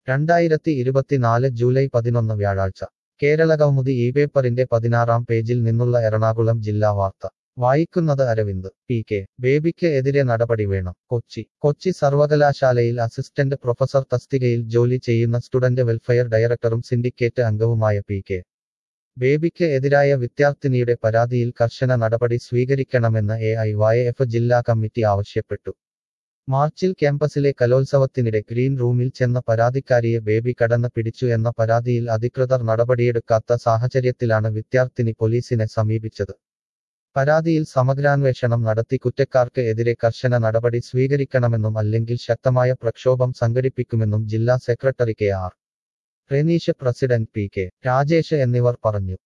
രണ്ടായിരത്തി ഇരുപത്തിനാല് ജൂലൈ പതിനൊന്ന് വ്യാഴാഴ്ച കേരളകൗമുദി ഈ പേപ്പറിന്റെ പതിനാറാം പേജിൽ നിന്നുള്ള എറണാകുളം ജില്ലാ വാർത്ത വായിക്കുന്നത് അരവിന്ദ് പി കെ ബേബിക്ക് എതിരെ നടപടി വേണം കൊച്ചി കൊച്ചി സർവകലാശാലയിൽ അസിസ്റ്റന്റ് പ്രൊഫസർ തസ്തികയിൽ ജോലി ചെയ്യുന്ന സ്റ്റുഡന്റ് വെൽഫെയർ ഡയറക്ടറും സിൻഡിക്കേറ്റ് അംഗവുമായ പി കെ ബേബിക്ക് എതിരായ വിദ്യാർത്ഥിനിയുടെ പരാതിയിൽ കർശന നടപടി സ്വീകരിക്കണമെന്ന് എ ഐ വൈ എഫ് ജില്ലാ കമ്മിറ്റി ആവശ്യപ്പെട്ടു മാർച്ചിൽ ക്യാമ്പസിലെ കലോത്സവത്തിനിടെ ഗ്രീൻ റൂമിൽ ചെന്ന പരാതിക്കാരിയെ ബേബി കടന്ന് പിടിച്ചു എന്ന പരാതിയിൽ അധികൃതർ നടപടിയെടുക്കാത്ത സാഹചര്യത്തിലാണ് വിദ്യാർത്ഥിനി പോലീസിനെ സമീപിച്ചത് പരാതിയിൽ സമഗ്രാന്വേഷണം നടത്തി കുറ്റക്കാർക്ക് എതിരെ കർശന നടപടി സ്വീകരിക്കണമെന്നും അല്ലെങ്കിൽ ശക്തമായ പ്രക്ഷോഭം സംഘടിപ്പിക്കുമെന്നും ജില്ലാ secretary K R Renish president P K Rajesh എന്നിവർ പറഞ്ഞു